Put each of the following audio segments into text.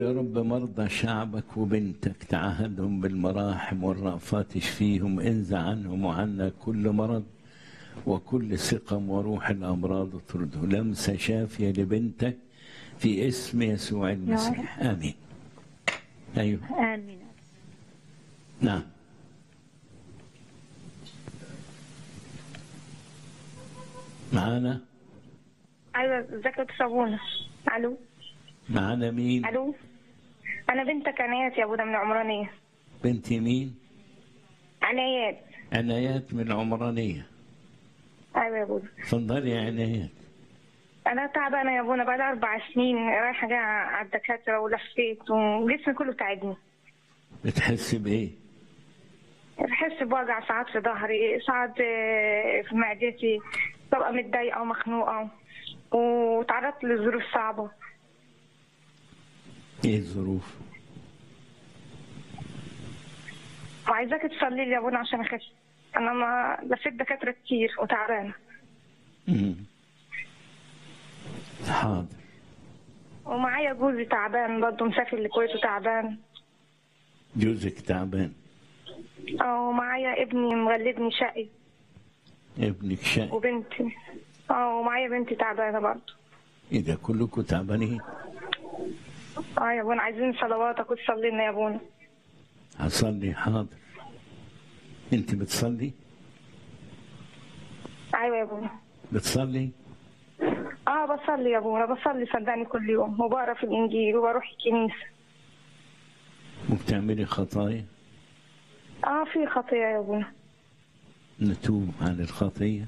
يا رب مرضى شعبك وبنتك تعهدهم بالمراحم والرأفات اشفيهم انزع عنهم وعنا كل مرض وكل سقم وروح الأمراض اطرده لمسة شافية لبنتك في اسم يسوع المسيح آمين أيوه آمين نعم معانا أيوة ازيك يا صابونة ألو معانا مين ألو أنا بنتك عنايات يا أبونا من العمرانية بنتي مين عنايات عنايات من العمرانية أيوة يا أبونا اتفضلي يا عنايات أنا تعبانة يا أبونا بقالي أربع سنين رايحة جاية على الدكاترة ولفيت وجسمي كله تعبني بتحسي بإيه بحس بوجع ساعات في ظهري ساعات آه، في معدتي ببقى متضايقة ومخنوقة وتعرضت لظروف صعبة إيه الظروف وعايزاك تصلي لي يا أبونا عشان أخف أنا ما لفيت دكاترة كتير وتعبانة مم. حاضر ومعايا جوزي تعبان برضه مسافر الكويت وتعبان جوزك تعبان اه ومعايا ابني مغلبني شقي ابنك شقي وبنتي اه ومعايا بنتي تعبانة برضه إيه ده كلكم تعبانين اه يا ابونا عايزين صلواتك وتصلي لنا يا ابونا هصلي حاضر أنت بتصلي ايوه يا ابونا بتصلي اه بصلي يا ابونا بصلي صدقني كل يوم وبقرا في الانجيل وبروح الكنيسة وبتعملي خطايا اه في خطية يا ابونا نتوب عن الخطية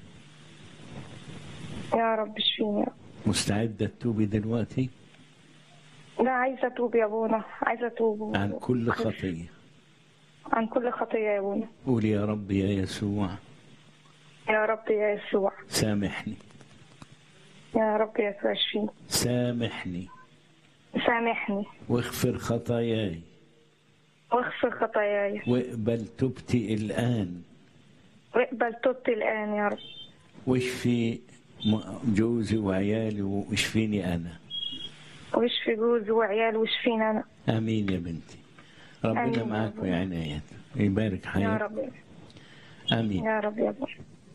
يا رب اشفيني يا رب. مستعدة تتوبي دلوقتي لا عايزة اتوب يا ابونا عايزة اتوب عن كل خطية عن كل خطية يا ابونا قولي يا رب يا يسوع يا رب يا يسوع سامحني يا رب يا يسوع اشفيني سامحني سامحني واغفر خطاياي واغفر خطاياي واقبل توبتي الآن واقبل توبتي الان يا رب واشفي م- جوزي وعيالي واشفيني أنا واشفي جوزي وعيالي واشفيني انا آمين يا بنتي ربنا آمين يا معاك رب. يا عنايات يبارك يا حياتك رب آمين يا رب يا ابونا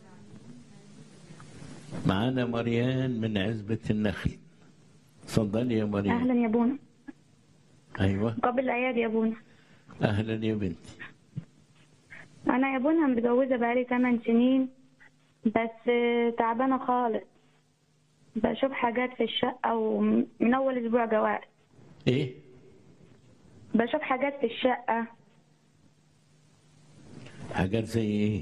معانا مريان من عزبة النخل اتفضلي يا مريم اهلا يا بونا ايوه قبل الايادي يا بونا اهلا يا بنتي انا يا بونا متجوزه بقالي 8 سنين بس آه، تعبانه خالص بشوف حاجات في الشقه ومن اول اسبوع جواز ايه بشوف حاجات في الشقه حاجات زي ايه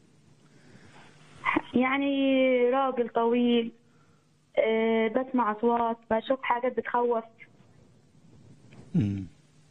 يعني راجل طويل آه، بسمع اصوات بشوف حاجات بتخوف مم.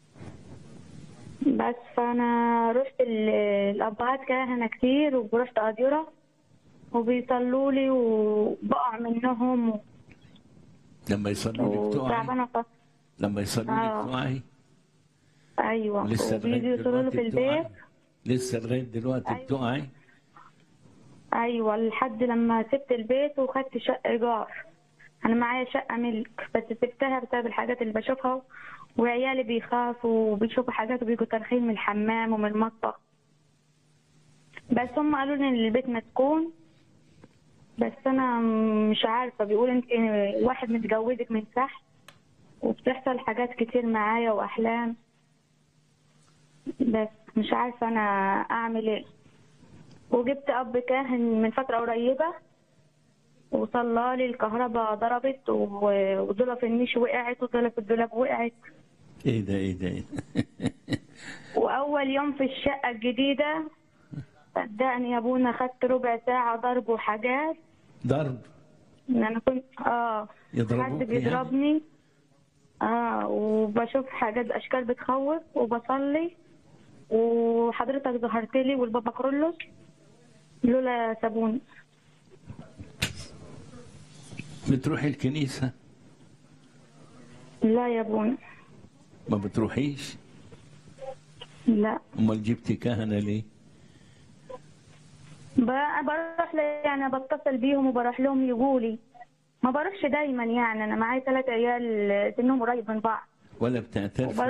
بس فانا رحت ال- الابهات كهنه كتير ورحت اديره وبيصلوا لي وبقع منهم و- لما يصلوا لك تقعي وتعبانه خالص. لما يصلوا آه. لك تقعي ايوه لسه وبيجوا لغايه يصلوا له في دلوقتي بتقعي البيت لسه لغايه دلوقتي أيوة. بتقعي ايوه لحد لما سبت البيت وخدت شقه ايجار انا معايا شقه ملك بس سبتها بسبب الحاجات اللي بشوفها وعيالي بيخافوا وبيشوفوا حاجات وبيجوا ترخين من الحمام ومن المطبخ بس هم قالوا لي ان البيت مسكون بس انا مش عارفه بيقول انت واحد متجوزك من تحت وبتحصل حاجات كتير معايا واحلام بس مش عارفه انا اعمل ايه وجبت اب كاهن من فتره قريبه وصلى لي الكهرباء ضربت و- وضلف النيش وقعت وضلف الدولاب وقعت ايه ده ايه ده ايه ده واول يوم في الشقه الجديده صدقني يا ابونا خدت ربع ساعه ضرب وحاجات ضرب ان انا كنت اه يضربوك حد يعني؟ بيضربني اه وبشوف حاجات اشكال بتخوف وبصلي وحضرتك ظهرت لي والبابا كرولوس لولا سابوني بتروحي الكنيسه لا يا ابونا ما بتروحيش لا امال جبتي كهنه ليه ب- بروح ل- يعني بتصل بيهم وبروح لهم يجوا لي ما بروحش دايما يعني انا معايا ثلاث عيال سنهم قريب من بعض ولا بتعترف